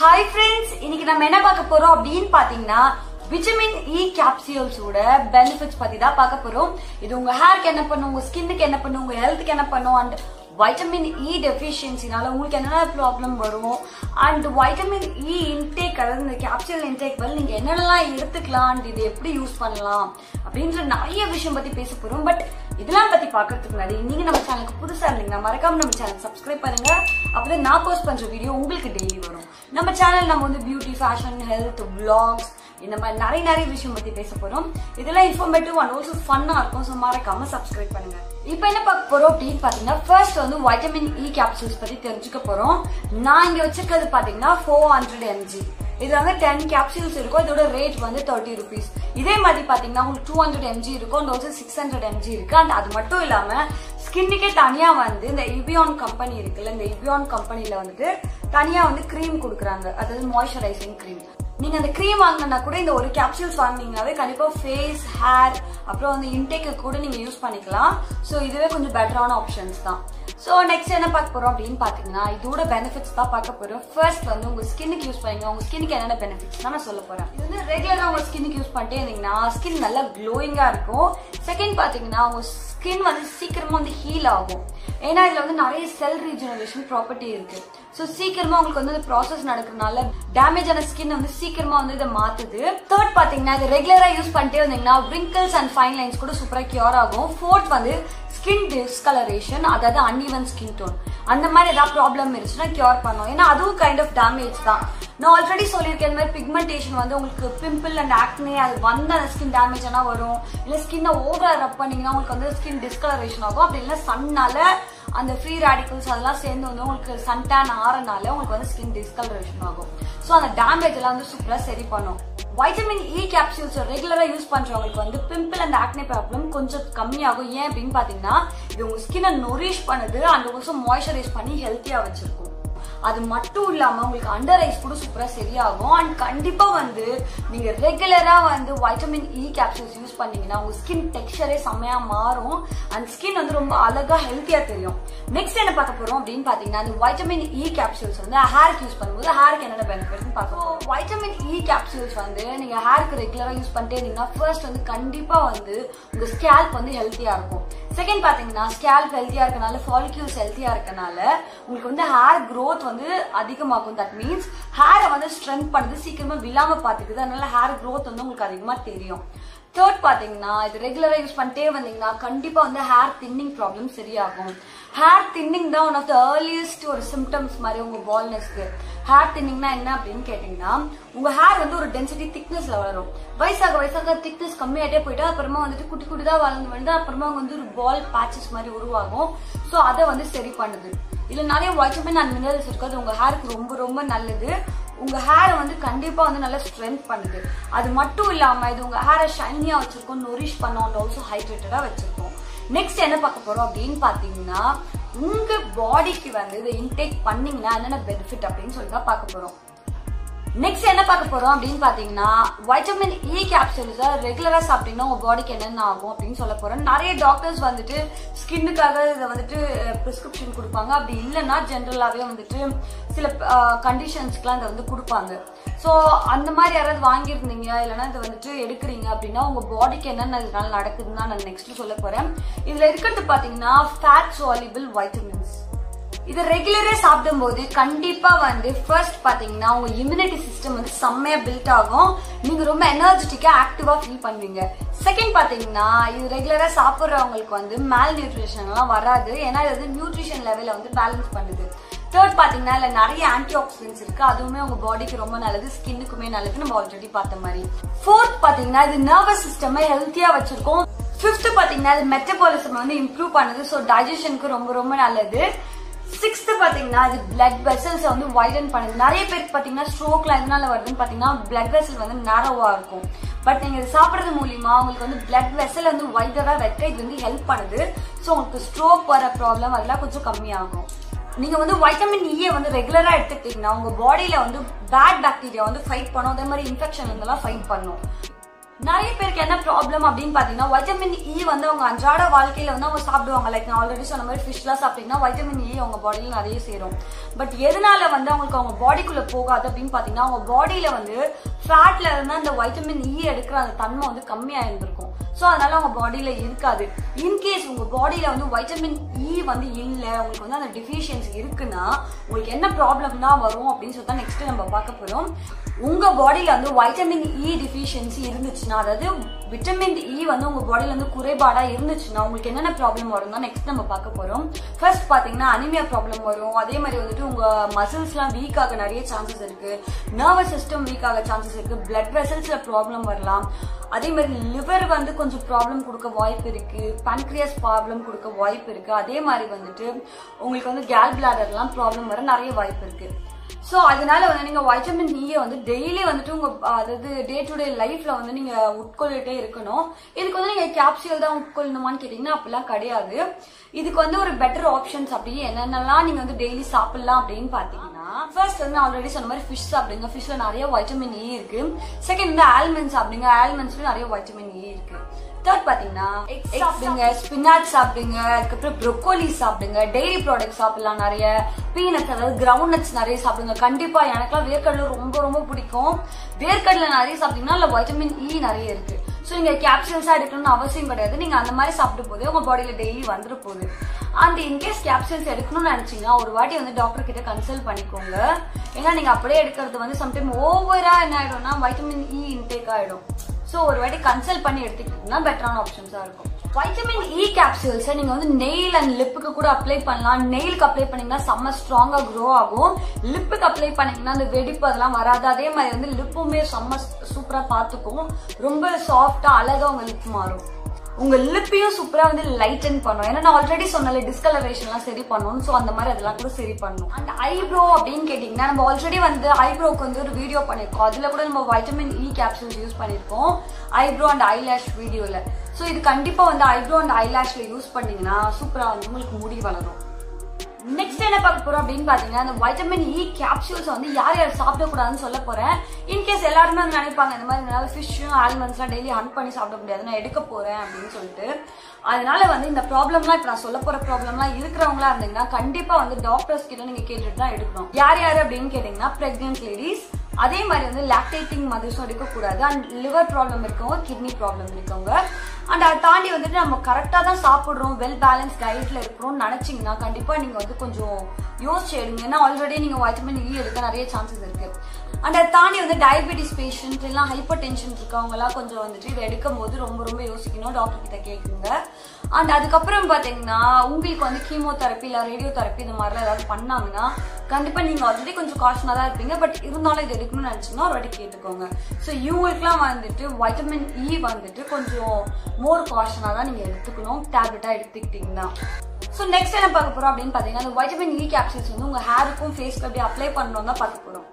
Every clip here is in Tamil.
ஹாய் ஃப்ரெண்ட்ஸ் இன்னைக்கு நம்ம என்ன பார்க்க போறோம் அப்படின்னு பாத்தீங்கன்னா விட்டமின் இ கேப்சியூல்ஸோட பெனிஃபிட்ஸ் பத்தி தான் பார்க்க போறோம் இது உங்க ஹேருக்கு என்ன பண்ணும் உங்க ஸ்கின்னுக்கு என்ன பண்ணும் உங்க ஹெல்த்துக்கு என்ன பண்ணும் அண்ட் வைட்டமின் இ டெஃபிஷியன்சினால உங்களுக்கு என்னென்ன ப்ராப்ளம் வரும் அண்ட் வைட்டமின் இ இன்டேக் அதாவது இந்த கேப்சூல் இன்டேக் வந்து நீங்க என்னென்னலாம் எடுத்துக்கலாம் and இது எப்படி யூஸ் பண்ணலாம் அப்படின்ற நிறைய விஷயம் பத்தி பேச போறோம் பட் இதெல்லாம் பத்தி பாக்குறதுக்கு முன்னாடி நீங்க நம்ம சேனலுக்கு புதுசா இருந்தீங்கன்னா மறக்காம நம்ம சேனல் சப்ஸ்கிரைப் பண்ணுங்க அப்பதான் நான் போஸ்ட் பண்ற வீடியோ உங்களுக்கு டெய்லி வரும் நம்ம சேனல் நம்ம வந்து பியூட்டி ஃபேஷன் ஹெல்த் vlogs இந்த மாதிரி நிறைய நிறைய விஷயம் பத்தி பேச போறோம் இதெல்லாம் இன்ஃபர்மேட்டிவ் அண்ட் ஆல்சோ ஃபன்னா இருக்கும் ஸோ மறக்காம சப்ஸ்கிரைப் பண்ணுங்க இப்போ என்ன பார்க்க போறோம் அப்படின்னு பாத்தீங்கன்னா ஃபர்ஸ்ட் வந்து வைட்டமின் இ கேப்சூல்ஸ் பத்தி தெரிஞ்சுக்க போறோம் நான் இங்க வச்சிருக்கிறது பாத்தீங்கன்னா ஃபோர் ஹண்ட்ரட் எம்ஜி இது வந்து டென் கேப்சூல்ஸ் இருக்கும் இதோட ரேட் வந்து தேர்ட்டி ருபீஸ் இதே மாதிரி பாத்தீங்கன்னா உங்களுக்கு டூ ஹண்ட்ரட் எம்ஜி இருக்கும் and also six hundred mg இருக்கு அண்ட் அது மட்டும் இல்லாம ஸ்கின்னுக்கே தனியா வந்து இந்த இபியான் கம்பெனி இருக்குல்ல இந்த இபியான் கம்பெனில வந்துட்டு தனியா வந்து க்ரீம் கொடுக்குறாங்க அதாவது மாய்ஸ்சரைசிங் க்ரீம் நீங்க அந்த க்ரீம் வாங்கினா கூட இந்த ஒரு கேப்சூல்ஸ் வாங்கினீங்கனாவே கண்டிப்பா ஃபேஸ் ஹேர் அப்புறம் வந்து இன்டேக்கு கூட நீங்க யூஸ் பண்ணிக்கலாம் ஸோ இதுவே கொஞ்சம் பெட்டரான ஆப்ஷன்ஸ் தான் ஸோ நெக்ஸ்ட் என்ன பார்க்க போறோம் அப்படின்னு பாத்தீங்கன்னா இதோட பெனிஃபிட்ஸ் தான் பார்க்க போறோம் ஃபர்ஸ்ட் வந்து உங்க ஸ்கின்னுக்கு யூஸ் பண்ணீங்க உங்க ஸ்கின்னுக்கு என்னென்ன பெனிஃபிட்ஸ் தான் நான் சொல்ல போறேன் இது வந்து ரெகுலரா உங்க ஸ்கின்னுக்கு யூஸ் பண்ணிட்டே இருந்தீங்கன்னா ஸ்கின் நல்லா க்ளோயிங்கா இருக்கும் செகண்ட் பாத்தீங்கன்னா உங்க ஸ்கின் வந்து சீக்கிரமா வந்து ஹீல் ஆகும் ஏன்னா இதுல வந்து நிறைய செல் ரீஜெனரேஷன் ப்ராப்பர்ட்டி இருக்கு ஸோ சீக்கிரமா உங்களுக்கு வந்து இந்த ப்ராசஸ் நடக்கிறதுனால டேமேஜ் ஆன ஸ்கின் வந்து சீக்கிரமா வந்து இதை மாத்துது தேர்ட் பாத்தீங்கன்னா இது ரெகுலரா யூஸ் பண்ணிட்டே வந்தீங்கன்னா wrinkles அண்ட் ஃபைன் லைன்ஸ் கூட சூப்பரா கியூர் ஆகும் ஃபோர்த் வந்து ஸ்கின் டிஸ்கலரேஷன் அதாவது அன்இவன் ஸ்கின் டோன் அந்த மாதிரி ஏதாவது ப்ராப்ளம் இருந்துச்சுன்னா கியூர் பண்ணும் ஏன்னா அதுவும் கைண்ட் ஆஃப் டேமேஜ் தான் நான் ஆல்ரெடி சொல்லியிருக்கேன் இந்த மாதிரி பிக்மெண்டேஷன் வந்து உங்களுக்கு பிம்பிள் அண்ட் ஆக்னே அது வந்து அந்த ஸ்கின் டேமேஜ் ஆனா வரும் இல்ல ஸ்கின்னை ஓவரா ரப் பண்ணீங்கன்னா உங்களுக்கு வந்து ஸ்கின் டிஸ்கலரேஷன் ஆகும் அப்படி இல்லைன்னா சன்னால அந்த ஃப்ரீ ரேடிகல்ஸ் அதெல்லாம் சேர்ந்து வந்து உங்களுக்கு சன் டேன் ஆறனால உங்களுக்கு வந்து ஸ்கின் டிஸ்கலரேஷன் ஆகும் ஸோ அந்த டேமேஜ் எல்லாம் வந்து சூப்பரா சரி பண்ணும் வைட்டமின் இ கேப்சூல்ஸ் ரெகுலரா யூஸ் பண்றவங்களுக்கு வந்து பிம்பிள் அண்ட் ஆக்னே ப்ராப்ளம் கொஞ்சம் கம்மியாகும் ஏன் அப்படின்னு பாத்தீங்கன்னா இது உங்க ஸ்கின்னை நொரிஷ் பண்ணுது அண்ட் ஆல்சோ மாய்ஸ்சரைஸ் பண்ணி ஹெல்த்தியா வச்சிருக்கும் அது மட்டும் இல்லாம உங்களுக்கு அண்டர் ஐஸ் கூட சூப்பரா சரியாகும் அண்ட் கண்டிப்பா வந்து நீங்க ரெகுலரா வந்து வைட்டமின் இ கேப்சூல்ஸ் யூஸ் பண்ணீங்கன்னா உங்க ஸ்கின் டெக்ஸ்சரே செம்மையா மாறும் அண்ட் ஸ்கின் வந்து ரொம்ப அழகா ஹெல்த்தியா தெரியும் நெக்ஸ்ட் என்ன பார்க்க போறோம் அப்படின்னு பாத்தீங்கன்னா அந்த வைட்டமின் இ கேப்சூல்ஸ் வந்து ஹேருக்கு யூஸ் பண்ணும்போது ஹேருக்கு என்னென்ன பெனிஃபிட்ஸ் பார்க்கணும் வைட்டமின் இ கேப்சூல்ஸ் வந்து நீங்க ஹேருக்கு ரெகுலரா யூஸ் பண்ணிட்டே இருந்தீங்கன்னா ஃபர்ஸ்ட் வந்து கண்டிப்பா வந்து உங்க ஸ்கேல்ப் வந்து ஹெல்த்தியா இருக்கும் செகண்ட் பாத்தீங்கன்னா ஸ்கேல்ப் ஹெல்த்தியா இருக்கனால ஃபாலிக்யூல்ஸ் ஹெல்த்தியா இருக்கனால உங்களுக்கு வந்து ஹேர் growth வந்து அதிகமாகும் தட் மீன்ஸ் ஹேரை வந்து ஸ்ட்ரென்த் பண்ணுது சீக்கிரமா விழாம பாத்துக்குது அதனால ஹேர் growth வந்து உங்களுக்கு அதிகமா தெரியும் தேர்ட் பாத்தீங்கன்னா இது ரெகுலரா யூஸ் பண்ணிட்டே வந்தீங்கன்னா கண்டிப்பா வந்து ஹேர் தின்னிங் ப்ராப்ளம் சரியாகும் ஹேர் தின்னிங் தான் ஒன் ஆஃப் த ஏர்லியஸ்ட் ஒரு சிம்டம்ஸ் மாதிரி உங்க பால்னஸ்க்கு ஹேர் தின்னிங்னா என்ன அப்படின்னு கேட்டீங்கன்னா உங்க ஹேர் வந்து ஒரு டென்சிட்டி திக்னஸ்ல வளரும் வயசாக வயசாக திக்னஸ் கம்மியாயிட்டே போயிட்டா அப்புறமா வந்துட்டு குட்டி குட்டி தான் வளர்ந்து வந்து அப்புறமா வந்து ஒரு பால் பேச்சஸ் மாதிரி உருவாகும் ஸோ அதை வந்து சரி பண்ணுது இதுல நிறைய வைட்டமின் அண்ட் மினரல்ஸ் இருக்கு அது உங்க ஹேருக்கு ரொம்ப ரொம்ப நல்லது உங்க ஹேரை வந்து கண்டிப்பா வந்து நல்லா ஸ்ட்ரென்த் பண்ணுது அது மட்டும் இல்லாம இது உங்க ஹேரை ஷைனியா வச்சிருக்கும் நொரிஷ் பண்ணும் அண்ட் ஆல்சோ ஹைட்ரேட்டடா வச்சிருக்கும் நெக்ஸ்ட் என்ன பார்க்க போறோம் அப்படின்னு பாத்தீங்கன்னா உங்க பாடிக்கு வந்து இதை இன்டேக் பண்ணீங்கன்னா என்னென்ன பெனிஃபிட் அப்படின்னு சொல்லி தான் பார்க்க போறோம் நெக்ஸ்ட் என்ன பார்க்க போறோம் அப்படின்னு பாத்தீங்கன்னா வைட்டமின் இ கேப்சூல்ஸ் ரெகுலரா சாப்பிட்டீங்கன்னா உங்க பாடிக்கு என்னென்ன ஆகும் அப்படின்னு சொல்ல போறோம் நிறைய டாக்டர்ஸ் வந்துட்டு ஸ்கின்னுக்காக இதை வந்துட்டு பிரிஸ்கிரிப்ஷன் கொடுப்பாங்க அப்படி இல்லைன்னா ஜென்ரலாவே வந்துட்டு சில கண்டிஷன்ஸ்க்குலாம் இதை வந்து கொடுப்பாங்க ஸோ அந்த மாதிரி யாராவது வாங்கியிருந்தீங்க இல்லைன்னா இதை வந்துட்டு எடுக்கிறீங்க அப்படின்னா உங்க பாடிக்கு என்னென்ன இதனால நடக்குதுன்னு தான் நான் நெக்ஸ்ட் சொல்ல போறேன் இதுல இருக்கிறது பாத்தீங்கன்னா ஃபேட் சாலிபிள் வைட்டமின்ஸ் இது ரெகுலரா சாப்பிடும் போது கண்டிப்பா வந்து ஃபர்ஸ்ட் பாத்தீங்கன்னா உங்க இம்யூனிட்டி சிஸ்டம் வந்து செம்மையா பில்ட் ஆகும் நீங்க ரொம்ப எனர்ஜெட்டிக்கா ஆக்டிவா ஃபீல் பண்ணுவீங்க செகண்ட் பாத்தீங்கன்னா இது ரெகுலரா சாப்பிடுறவங்களுக்கு வந்து மேல் நியூட்ரிஷன் எல்லாம் வராது ஏன்னா இது வந்து நியூட்ரிஷன் லெவல வந்து பேலன்ஸ் பண்ணுது தேர்ட் பாத்தீங்கன்னா இதுல நிறைய ஆன்டி ஆக்சிடென்ட்ஸ் இருக்கு அதுவுமே உங்க பாடிக்கு ரொம்ப நல்லது ஸ்கின்னுக்குமே நல்லது நம்ம ஆல்ரெடி பார்த்த மாதிரி ஃபோர்த் பாத்தீங்கன்னா இது நர்வஸ் சிஸ்டமை ஹெல்த்தியா வச்சிருக்கோம் ஃபிஃப்த் பாத்தீங்கன்னா இது மெட்டபாலிசம் வந்து இம்ப்ரூவ் பண்ணுது ஸோ டைஜஷனுக்கு ரொம்ப ரொம்ப நல்லது சிக்ஸ்த் பாத்தீங்கன்னா இது பிளட் வெசல்ஸ் வந்து வைடன் பண்ணுது நிறைய பேருக்கு பாத்தீங்கன்னா ஸ்ட்ரோக்ல எதனால வருதுன்னு பாத்தீங்கன்னா பிளட் வெசல் வந்து நேரோவா இருக்கும் பட் நீங்க இது சாப்பிடுறது மூலியமா உங்களுக்கு வந்து பிளட் வெசல் வந்து வைடரா வைக்க இது வந்து ஹெல்ப் பண்ணுது ஸோ உங்களுக்கு ஸ்ட்ரோக் வர ப்ராப்ளம் அதெல்லாம் கொஞ்சம் கம்மியாகும் நீங்க வந்து வைட்டமின் இ வந்து ரெகுலரா எடுத்துக்கிட்டீங்கன்னா உங்க பாடியில வந்து பேட் பாக்டீரியா வந்து ஃபைட் பண்ணும் அதே மாதிரி இன்ஃபெக்ஷன் இதெல்லாம் ஃபைட் பண்ணும் நிறைய பேருக்கு என்ன ப்ராப்ளம் அப்படின்னு பாத்தீங்கன்னா வைட்டமின் இ வந்து அவங்க அன்றாட வாழ்க்கையில வந்து அவங்க சாப்பிடுவாங்க லைக் நான் ஆல்ரெடி சொன்ன மாதிரி ஃபிஷ்லாம் சாப்பிட்டீங்கன்னா வைட்டமின் இ அவங்க பாடியில நிறைய சேரும் பட் எதனால வந்து அவங்களுக்கு அவங்க பாடிக்குள்ள போகாது அப்படின்னு பாத்தீங்கன்னா அவங்க பாடியில வந்து ஃபேட்ல இருந்து அந்த வைட்டமின் இ எடுக்கிற அந்த தன்மை வந்து கம்மியா இருந்திருக்கும் ஸோ அதனால அவங்க பாடியில இருக்காது இன்கேஸ் உங்க பாடியில வந்து வைட்டமின் இ வந்து இல்ல உங்களுக்கு வந்து அந்த டிஃபிஷியன்சி இருக்குன்னா உங்களுக்கு என்ன ப்ராப்ளம்னா வரும் அப்படின்னு சொல்லி நெக்ஸ்ட் நம்ம பார்க்க போறோம் உங்க பாடியில வந்து வைட்டமின் இ டிஃபிஷியன்சி இருந்துச்சுன்னா அதாவது விட்டமின் இ வந்து உங்க பாடியில வந்து குறைபாடா இருந்துச்சுன்னா உங்களுக்கு என்னென்ன ப்ராப்ளம் வரும் தான் நெக்ஸ்ட் நம்ம பார்க்க போறோம் ஃபர்ஸ்ட் பாத்தீங்கன்னா அனிமியா ப்ராப்ளம் வரும் அதே மாதிரி வந்துட்டு உங்க மசில்ஸ்லாம் வீக் ஆக நிறைய சான்சஸ் இருக்கு நர்வஸ் சிஸ்டம் வீக் ஆக சான்சஸ் இருக்கு பிளட் வெசல்ஸ்ல ப்ராப்ளம் வரலாம் அதே மாதிரி லிவர் வந்து கொஞ்சம் ப்ராப்ளம் கொடுக்க வாய்ப்பு இருக்கு பன்க்ரியாஸ் ப்ராப்ளம் கொடுக்க வாய்ப்பு இருக்கு அதே மாதிரி வந்துட்டு உங்களுக்கு வந்து கேல் பிளாடர்லாம் ப்ராப்ளம் வர நிறைய வாய்ப்பு இருக்கு ஸோ அதனால வந்து நீங்க வைட்டமின் இயை வந்து டெய்லி வந்துட்டு உங்க அதாவது டே டு டே லைஃப்ல வந்து நீங்க உட்கொள்ளிட்டே இருக்கணும் இதுக்கு வந்து நீங்க கேப்சியல் தான் உட்கொள்ளணுமான்னு கேட்டீங்கன்னா அப்படிலாம் கிடையாது இதுக்கு வந்து ஒரு பெட்டர் ஆப்ஷன்ஸ் அப்படி என்னென்னலாம் நீங்க வந்து டெய்லி சாப்பிடலாம் அப்படின்னு பாத்தீங்கன்னா ஃபர்ஸ்ட் வந்து ஆல்ரெடி சொன்ன மாதிரி ஃபிஷ் சாப்பிடுங்க ஃபிஷ்ல நிறைய வைட்டமின் இ இருக்கு செகண்ட் வந்து ஆல்மண்ட்ஸ் சாப்பிடுங்க ஆல்மண்ட்ஸ்ல நிறைய வைட்டமின் இ இருக்கு தேர்ட் பாத்தீங்கன்னா egg சாப்பிடுங்க ஸ்பினாச் சாப்பிடுங்க அதுக்கப்புறம் ப்ரொக்கோலி சாப்பிடுங்க டெய்ரி ப்ராடக்ட் சாப்பிடலாம் நிறைய பீனட்ஸ் அதாவது கிரவுண்ட் நட்ஸ் நிறைய சாப்பிடுங்க கண்டிப்பா எனக்குலாம் வேர்க்கடலை ரொம்ப ரொம்ப பிடிக்கும் வேர்க்கடலை நிறைய சாப்பிட்டீங்கன்னா அதுல வைட்டமின் இ நிறைய இருக்கு ஸோ நீங்க கேப்சூல்ஸா எடுக்கணும்னு அவசியம் கிடையாது நீங்க அந்த மாதிரி சாப்பிட்டு போதே உங்க பாடியில டெய்லி வந்துட போகுது அண்ட் இன்கேஸ் கேப்சூல்ஸ் எடுக்கணும்னு நினைச்சீங்கன்னா ஒரு வாட்டி வந்து டாக்டர் கிட்ட கன்சல்ட் பண்ணிக்கோங்க ஏன்னா நீங்க அப்படியே எடுக்கிறது வந்து சம்டைம் ஓவரா என்ன ஆயிடும்னா வைட்டமின் இ இன்டேக் ஆயிடும் ஸோ ஒரு வாட்டி கன்சல்ட் பண்ணி எடுத்துக்கிட்டீங்கன்னா பெட்டரான ஆப்ஷன்ஸா இருக்கும் வைட்டமின் இ கேப்சூல்ஸை நீங்க வந்து நெயில் அண்ட் லிப்புக்கு கூட அப்ளை பண்ணலாம் நெயிலுக்கு அப்ளை பண்ணீங்கன்னா செம்ம ஸ்ட்ராங்கா க்ரோ ஆகும் லிப்புக்கு அப்ளை பண்ணீங்கன்னா அந்த வெடிப்பு அதெல்லாம் வராது அதே மாதிரி வந்து லிப்புமே செம்ம சூப்பரா பார்த்துக்கும் ரொம்ப சாஃப்டா அழகா உங்க லிப் மாறும் உங்க லிப்பையும் சூப்பரா வந்து லைட்டன் பண்ணும் ஏன்னா நான் ஆல்ரெடி சொன்னல டிஸ்கலரேஷன் எல்லாம் சரி பண்ணும் சோ அந்த மாதிரி அதெல்லாம் கூட சரி பண்ணும் அண்ட் ஐப்ரோ அப்படின்னு கேட்டீங்கன்னா நம்ம ஆல்ரெடி வந்து ஐப்ரோக்கு வந்து ஒரு வீடியோ பண்ணிருக்கோம் அதுல கூட நம்ம வைட்டமின் இ கேப்சூல்ஸ் யூஸ் பண்ணிருக்கோம் ஐப்ரோ அண்ட் ஐலாஷ் வீடியோல சோ இது கண்டிப்பா வந்து ஐப்ரோ அண்ட் ஐலாஷ்ல யூஸ் பண்ணீங்கன்னா சூப்பரா வந்து உங்களுக்கு முடி வளரும் நெக்ஸ்ட் என்ன பார்க்க போறோம் அப்படின்னு பாத்தீங்கன்னா அந்த வைட்டமின் இ கேப்சூல்ஸ் வந்து யார் யார் சாப்பிடக்கூடாதுன்னு சொல்ல போறேன் இன்கேஸ் எல்லாருமே வந்து நினைப்பாங்க இந்த மாதிரி என்னால ஃபிஷ்ஷும் ஆல்மண்ட்ஸ்லாம் டெய்லி ஹண்ட் பண்ணி சாப்பிட முடியாது நான் எடுக்க போறேன் அப்படின்னு சொல்லிட்டு அதனால வந்து இந்த ப்ராப்ளம்லாம் இப்ப நான் சொல்ல போற ப்ராப்ளம்லாம் இருக்கிறவங்களா இருந்தீங்கன்னா கண்டிப்பா வந்து டாக்டர்ஸ் கிட்ட நீங்க கேட்டுட்டு தான் எடுக்கணும் யார் யார் அப்படின்னு கேட்டீங்கன்னா பிரெக்னென்ட் லேடிஸ் அதே மாதிரி வந்து லாக்டேட்டிங் மதர்ஸும் இருக்கக்கூடாது அண்ட் லிவர் ப்ராப்ளம் இருக்கவங்க கிட்னி ப்ராப்ளம் இருக்கவங்க அண்ட் அதை தாண்டி வந்துட்டு நம்ம கரெக்டாக தான் சாப்பிட்றோம் வெல் பேலன்ஸ் டயட்ல இருக்கிறோம்னு நினைச்சீங்கன்னா கண்டிப்பாக நீங்கள் வந்து கொஞ்சம் யோசிச்சு எடுங்க ஏன்னா ஆல்ரெடி நீங்கள் வைட்டமின் இ எடுக்க நிறைய சான்சஸ் இருக்கு அண்ட் அதை தாண்டி வந்து டயபெட்டிஸ் பேஷண்ட் எல்லாம் ஹைப்பர் டென்ஷன் இருக்கவங்கலாம் கொஞ்சம் வந்துட்டு இதை எடுக்கும் போது ரொம்ப ரொம்ப யோசிக்கணும் டாக்டர் கிட்ட கேட்குங்க அண்ட் அதுக்கப்புறம் பார்த்தீங்கன்னா உங்களுக்கு வந்து கீமோதெரப்பி இல்லை ரேடியோ தெரப்பி இந்த மாதிரிலாம் ஏதாவது பண்ணாங்கன்னா கண்டிப்பாக நீங்கள் ஆல்ரெடி கொஞ்சம் காஷனாக தான் இருப்பீங்க பட் இருந்தாலும் இது எடுக்கணும்னு நினச்சிங்கன்னா ஒரு வாட்டி கேட்டுக்கோங்க ஸோ இவங்களுக்குலாம் வந்துட்டு வைட்டமின் இ வந்துட்டு கொஞ்சம் மோர் காஷனாக தான் நீங்கள் எடுத்துக்கணும் டேப்லெட்டாக எடுத்துக்கிட்டிங்கன்னா ஸோ நெக்ஸ்ட் என்ன பார்க்க போகிறோம் அப்படின்னு பார்த்தீங்கன்னா அந்த வைட்டமின் இ கேப்சூல்ஸ் வந்து உங்கள் ஹேருக்கும் ஃபேஸ்க்கு எப்படி அப்ளை பண்ணணும் தான் பார்க்க போகிறோம்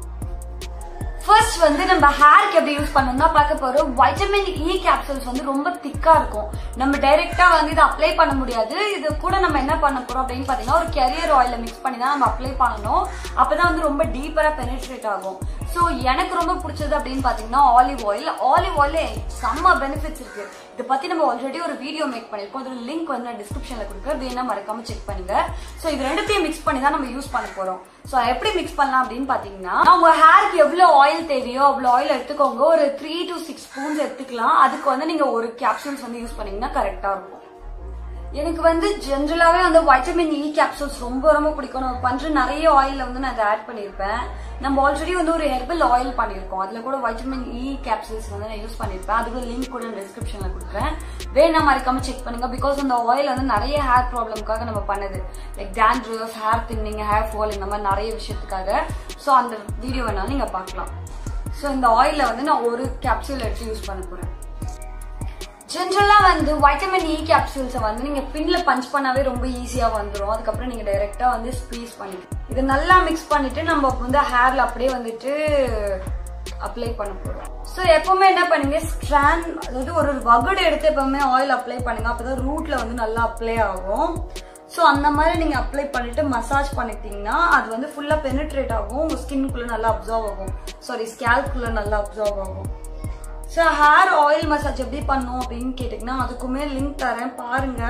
ஃபர்ஸ்ட் வந்து நம்ம ஹேருக்கு எப்படி யூஸ் பண்ணணும்னா பார்க்க போறோம் வைட்டமின் இ கேப்சூல்ஸ் வந்து ரொம்ப திக்கா இருக்கும் நம்ம டைரக்டா வந்து இதை அப்ளை பண்ண முடியாது இது கூட நம்ம என்ன பண்ண போறோம் அப்படின்னு பாத்தீங்கன்னா ஒரு கெரியர் ஆயில மிக்ஸ் பண்ணி தான் நம்ம அப்ளை பண்ணணும் அப்பதான் வந்து ரொம்ப டீப்பரா பெனிட்ரேட் ஆகும் ஸோ எனக்கு ரொம்ப பிடிச்சது அப்படின்னு பாத்தீங்கன்னா ஆலிவ் ஆயில் ஆலிவ் ஆயில செம்ம பெனிஃபிட்ஸ் இருக்கு இதை பத்தி நம்ம ஆல்ரெடி ஒரு வீடியோ மேக் பண்ணிருக்கோம் அதோட லிங்க் வந்து நான் டிஸ்கிரிப்ஷன்ல கொடுக்குறேன் வேணா மறக்காம செக் பண்ணுங்க ஸோ இது ரெண்டுத்தையும் மிக்ஸ் பண்ணி தான் நம்ம யூஸ் பண்ண போறோம் ஸோ எப்படி மிக்ஸ் பண்ணலாம் அப்படின்னு பாத்தீங்கன்னா உங்க ஹேருக்கு எவ்வளவு ஆயில் தேவையோ அவ்வளவு ஆயில் எடுத்துக்கோங்க ஒரு த்ரீ டு சிக்ஸ் ஸ்பூன்ஸ் எடுத்துக்கலாம் அதுக்கு வந்து நீங்க ஒரு கேப்சூல்ஸ் வந்து யூஸ் பண்ணீங்கன்னா கரெக்டா இருக்கும் எனக்கு வந்து ஜென்ரலாவே வந்து வைட்டமின் இ கேப்சூல்ஸ் ரொம்ப ரொம்ப பிடிக்கும் நம்ம பண்ற நிறைய ஆயில்ல வந்து நான் அதை ஆட் பண்ணிருப்பேன் நம்ம ஆல்ரெடி வந்து ஒரு ஹெர்பல் ஆயில் பண்ணிருக்கோம் அதுல கூட வைட்டமின் இ கேப்சூல்ஸ் வந்து நான் யூஸ் பண்ணிருப்பேன் அதுக்கு லிங்க் கூட டிஸ்கிரிப்ஷன்ல கொடுக்குறேன் வேணா மறக்காம செக் பண்ணுங்க பிகாஸ் அந்த ஆயில் வந்து நிறைய ஹேர் ப்ராப்ளம்காக நம்ம பண்ணது like dandruff hair thinning hair fall இந்த மாதிரி நிறைய விஷயத்துக்காக ஸோ அந்த வீடியோ வேணாலும் நீங்க பார்க்கலாம் ஸோ இந்த ஆயில வந்து நான் ஒரு கேப்சூல் எடுத்து யூஸ் பண்ண போறேன் ஜென்ரலா வந்து வைட்டமின் இ கேப்சூல்ஸை வந்து நீங்க பின்ல பஞ்ச் பண்ணாவே ரொம்ப ஈஸியா வந்துடும் அதுக்கப்புறம் நீங்க டைரக்டா வந்து ஸ்க்வீஸ் பண்ணிட்டு இது நல்லா மிக்ஸ் பண்ணிட்டு நம்ம வந்து ஹேர்ல அப்படியே வந்துட்டு அப்ளை பண்ண போறோம் ஸோ எப்பவுமே என்ன பண்ணுங்க ஸ்ட்ராண்ட் அதாவது ஒரு ஒரு வகுடு எடுத்து எப்பவுமே ஆயில் அப்ளை பண்ணுங்க அப்பதான் ரூட்ல வந்து நல்லா அப்ளை ஆகும் ஸோ அந்த மாதிரி நீங்க அப்ளை பண்ணிட்டு மசாஜ் பண்ணிட்டீங்கன்னா அது வந்து ஃபுல்லா பெனிட்ரேட் ஆகும் உங்க ஸ்கின்னுக்குள்ள நல்லா அப்சர்வ் ஆகும் சாரி ஸ்கேல்குள்ள நல்லா அப்சர்வ் ஆகும் ஸோ ஹேர் ஆயில் மசாஜ் எப்படி பண்ணும் அப்படின்னு கேட்டிங்கன்னா அதுக்குமே லிங்க் தரேன் பாருங்க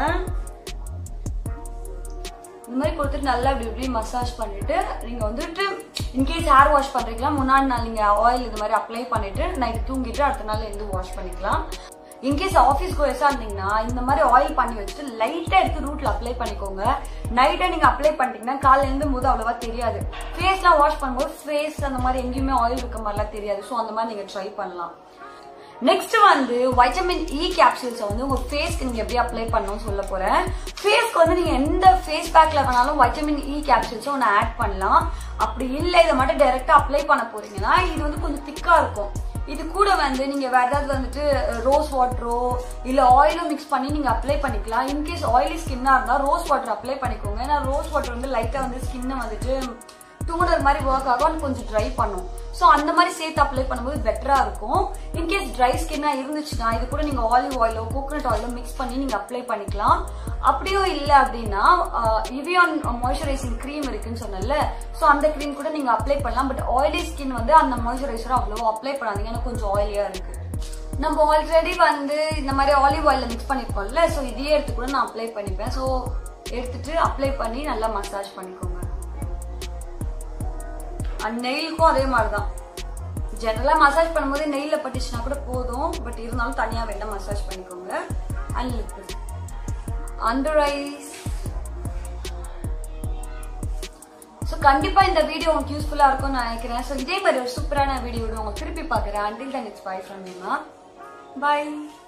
இந்த மாதிரி கொடுத்துட்டு நல்லா இப்படி இப்படி மசாஜ் பண்ணிட்டு நீங்க வந்துட்டு இன்கேஸ் ஹேர் வாஷ் பண்றீங்களா முன்னாடி நாள் நீங்க ஆயில் இது மாதிரி அப்ளை பண்ணிட்டு நைட் தூங்கிட்டு அடுத்த நாள் எழுந்து வாஷ் பண்ணிக்கலாம் இன்கேஸ் ஆஃபீஸ் கோயஸா இருந்தீங்கன்னா இந்த மாதிரி ஆயில் பண்ணி வச்சுட்டு லைட்டா எடுத்து ரூட்ல அப்ளை பண்ணிக்கோங்க நைட்டா நீங்க அப்ளை பண்ணிட்டீங்கன்னா காலைல எழுந்தும் போது அவ்வளவா தெரியாது ஃபேஸ்லாம் வாஷ் பண்ணும்போது ஃபேஸ் அந்த மாதிரி எங்கேயுமே ஆயில் இருக்க மாதிரிலாம் தெரியாது ஸோ அந்த மாதிரி நீங்க ட்ரை பண்ணலாம் நெக்ஸ்ட் வந்து வைட்டமின் இ கேப்சூல்ஸ் வந்து உங்க ஃபேஸ்க்கு நீங்க எப்படி அப்ளை பண்ணணும்னு சொல்ல போறேன் ஃபேஸ்க்கு வந்து நீங்க எந்த ஃபேஸ் பேக்ல வேணாலும் வைட்டமின் இ கேப்சூல்ஸ் ஒன்று ஆட் பண்ணலாம் அப்படி இல்லை இதை மட்டும் டைரக்டா அப்ளை பண்ண போறீங்கன்னா இது வந்து கொஞ்சம் திக்கா இருக்கும் இது கூட வந்து நீங்க வேற ஏதாவது வந்துட்டு ரோஸ் வாட்டரோ இல்ல ஆயிலும் மிக்ஸ் பண்ணி நீங்க அப்ளை பண்ணிக்கலாம் இன்கேஸ் ஆயிலி ஸ்கின்னா இருந்தா ரோஸ் வாட்டர் அப்ளை பண்ணிக்கோங்க ஏன்னா ரோஸ் வாட்டர் வந்து லைட்டா வந்து ஸ்கின்னை வந்துட்டு தூங்குறது மாதிரி ஒர்க் ஆகும் அது கொஞ்சம் ட்ரை பண்ணும் ஸோ அந்த மாதிரி சேர்த்து அப்ளை பண்ணும்போது பெட்டரா இருக்கும் இன்கேஸ் ட்ரை ஸ்கின்னா இருந்துச்சுன்னா இது கூட நீங்க ஆலிவ் ஆயிலோ கோகனட் ஆயிலோ மிக்ஸ் பண்ணி நீங்க அப்ளை பண்ணிக்கலாம் அப்படியும் இல்லை அப்படின்னா இவியான் மாய்ஸ்சரைசிங் க்ரீம் இருக்குன்னு சொன்னல ஸோ அந்த க்ரீம் கூட நீங்க அப்ளை பண்ணலாம் பட் ஆயிலி ஸ்கின் வந்து அந்த மாய்ஸ்சரைசர் அவ்வளோ அப்ளை பண்ணாதீங்க ஏன்னா கொஞ்சம் ஆயிலியா இருக்கு நம்ம ஆல்ரெடி வந்து இந்த மாதிரி ஆலிவ் ஆயில மிக்ஸ் பண்ணிருக்கோம்ல ஸோ இதையே எடுத்து கூட நான் அப்ளை பண்ணிப்பேன் ஸோ எடுத்துட்டு அப்ளை பண்ணி நல்லா மசாஜ் பண்ணிக்கோங்க அண்ட் நெயிலுக்கும் அதே மாதிரி தான் ஜெனரலாக மசாஜ் பண்ணும்போது நெயில பட்டுச்சுன்னா கூட போதும் பட் இருந்தாலும் தனியாக வேணா மசாஜ் பண்ணிக்கோங்க and lip under eyes so கண்டிப்பாக இந்த வீடியோ உங்களுக்கு யூஸ்ஃபுல்லாக இருக்கும்னு நான் நினைக்கிறேன் ஸோ இதே மாதிரி ஒரு சூப்பரான வீடியோ உங்களுக்கு திருப்பி பார்க்குறேன் until then it's bye from Meema bye